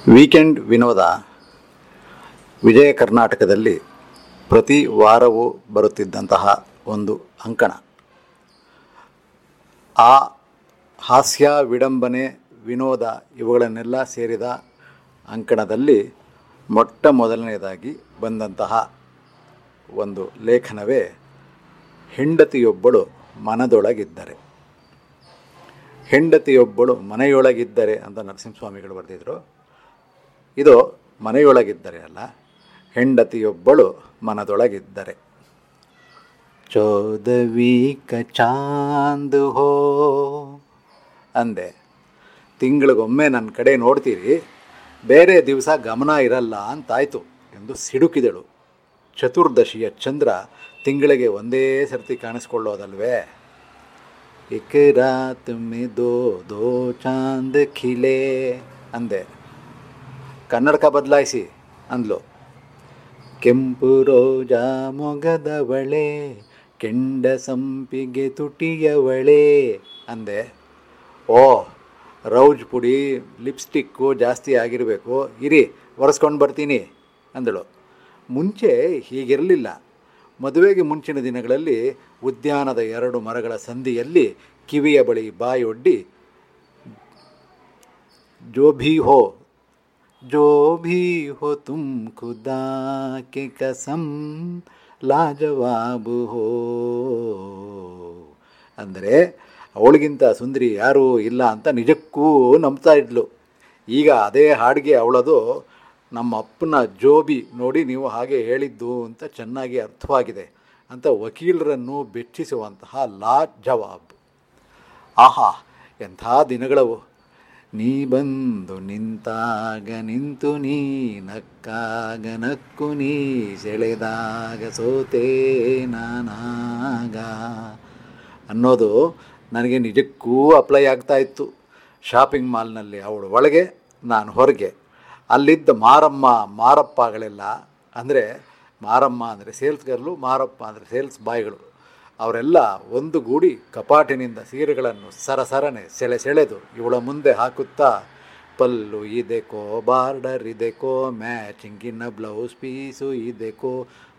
weekend ವಿನೋದ ವಿಜಯ ಕರ್ನಾಟಕದಲ್ಲಿ ಪ್ರತಿ ವಾರವೂ ಬರುತ್ತಿದ್ದಂತಹ ಒಂದು ಅಂಕಣ ಆ ಹಾಸ್ಯ ವಿಡಂಬನೆ ವಿನೋದ ಇವುಗಳನ್ನೆಲ್ಲ ಸೇರಿದ ಅಂಕಣದಲ್ಲಿ ಮೊಟ್ಟ ಮೊದಲನೆಯದಾಗಿ ಬಂದಂತಹ ಒಂದು ಲೇಖನವೇ ಹೆಂಡತಿಯೊಬ್ಬಳು ಮನದೊಳಗಿದ್ದರೆ ಹೆಂಡತಿಯೊಬ್ಬಳು ಮನೆಯೊಳಗಿದ್ದರೆ ಅಂತ ನರಸಿಂಹಸ್ವಾಮಿಗಳು ಬರೆದಿದ್ರು ಇದು ಮನೆಯೊಳಗಿದ್ದರೆ ಅಲ್ಲ ಹೆಂಡತಿಯೊಬ್ಬಳು ಮನದೊಳಗಿದ್ದರೆ ಚೌದವಿ ಕ ಚಾಂದ್ ಹೋ ಅಂದೆ ತಿಂಗಳಿಗೊಮ್ಮೆ ನನ್ನ ಕಡೆ ನೋಡ್ತೀರಿ ಬೇರೆ ದಿವಸ ಗಮನ ಇರಲ್ಲ ಅಂತಾಯ್ತು ಎಂದು ಸಿಡುಕಿದಳು ಚತುರ್ದಶಿಯ ಚಂದ್ರ ತಿಂಗಳಿಗೆ ಒಂದೇ ಸರ್ತಿ ಕಾಣಿಸ್ಕೊಳ್ಳೋದಲ್ವೇ ಇಕ್ ರಾತ್ ಮೇ ದೋ ದೋ ಚಾಂದ್ ಖಿಲೆ ಅಂದೆ ಕನ್ನಡಕ ಬದಲಾಯಿಸಿ ಅಂದ್ಲು ಕೆಂಪು ರೋಜಾ ಮೊಗದವಳೆ ಕೆಂಡ ಸಂಪಿಗೆ ತುಟಿಯವಳೆ ಅಂದೆ ಓ ರೌಜ್ ಪುಡಿ ಲಿಪ್ಸ್ಟಿಕ್ಕು ಜಾಸ್ತಿ ಆಗಿರಬೇಕು ಇರಿ ಒರೆಸ್ಕೊಂಡು ಬರ್ತೀನಿ ಅಂದಳು ಮುಂಚೆ ಹೀಗಿರಲಿಲ್ಲ ಮದುವೆಗೆ ಮುಂಚಿನ ದಿನಗಳಲ್ಲಿ ಉದ್ಯಾನದ ಎರಡು ಮರಗಳ ಸಂದಿಯಲ್ಲಿ ಕಿವಿಯ ಬಳಿ ಬಾಯೊಡ್ಡಿ ಜೋ ಭೀ ಹೋ ಜೋ ಭೀ ಹೋ ತುಮ್ ಖುದಾ ಕೆ ಕಸಂ ಲಾಜವಾಬು ಹೋ ಅಂದರೆ ಅವಳಿಗಿಂತ ಸುಂದರಿ ಯಾರೂ ಇಲ್ಲ ಅಂತ ನಿಜಕ್ಕೂ ನಂಬ್ತಾ ಇದ್ಲು ಈಗ ಅದೇ ಹಾಡಿಗೆ ಅವಳದು ನಮ್ಮ ಅಪ್ಪನ ಜೋಬಿ ನೋಡಿ ನೀವು ಹಾಗೆ ಹೇಳಿದ್ದು ಅಂತ ಚೆನ್ನಾಗಿ ಅರ್ಥವಾಗಿದೆ ಅಂತ ವಕೀಲರನ್ನು ಬೆಚ್ಚಿಸುವಂತಹ ಲಾ ಜವಾಬ್ ಆಹಾ ಎಂಥ ದಿನಗಳವು ನೀ ಬಂದು ನಿಂತಾಗ ನಿಂತು ನೀ ನಕ್ಕಾಗ ನಕ್ಕು ನೀ ಸೆಳೆದಾಗ ಸೋತೆ ನಾನಾಗ ಅನ್ನೋದು ನನಗೆ ನಿಜಕ್ಕೂ ಅಪ್ಲೈ ಆಗ್ತಾ ಇತ್ತು ಶಾಪಿಂಗ್ ಮಾಲ್ನಲ್ಲಿ ಅವಳು ಒಳಗೆ ನಾನು ಹೊರಗೆ ಅಲ್ಲಿದ್ದ ಮಾರಮ್ಮ ಮಾರಪ್ಪಗಳೆಲ್ಲ ಅಂದರೆ ಮಾರಮ್ಮ ಅಂದರೆ ಸೇಲ್ಸ್ ಗರ್ಲು ಮಾರಪ್ಪ ಅಂದರೆ ಸೇಲ್ಸ್ ಬಾಯ್ಗಳು ಅವರೆಲ್ಲ ಒಂದು ಗೂಡಿ ಕಪಾಟಿನಿಂದ ಸೀರೆಗಳನ್ನು ಸರಸರನೆ ಸೆಳೆ ಸೆಳೆದು ಇವಳ ಮುಂದೆ ಹಾಕುತ್ತಾ ಪಲ್ಲು ಇದೆಕೋ ಬಾರ್ಡರ್ ಇದೆಕೋ ಮ್ಯಾಚಿಂಗಿನ ಬ್ಲೌಸ್ ಪೀಸು ಇದೆಕೋ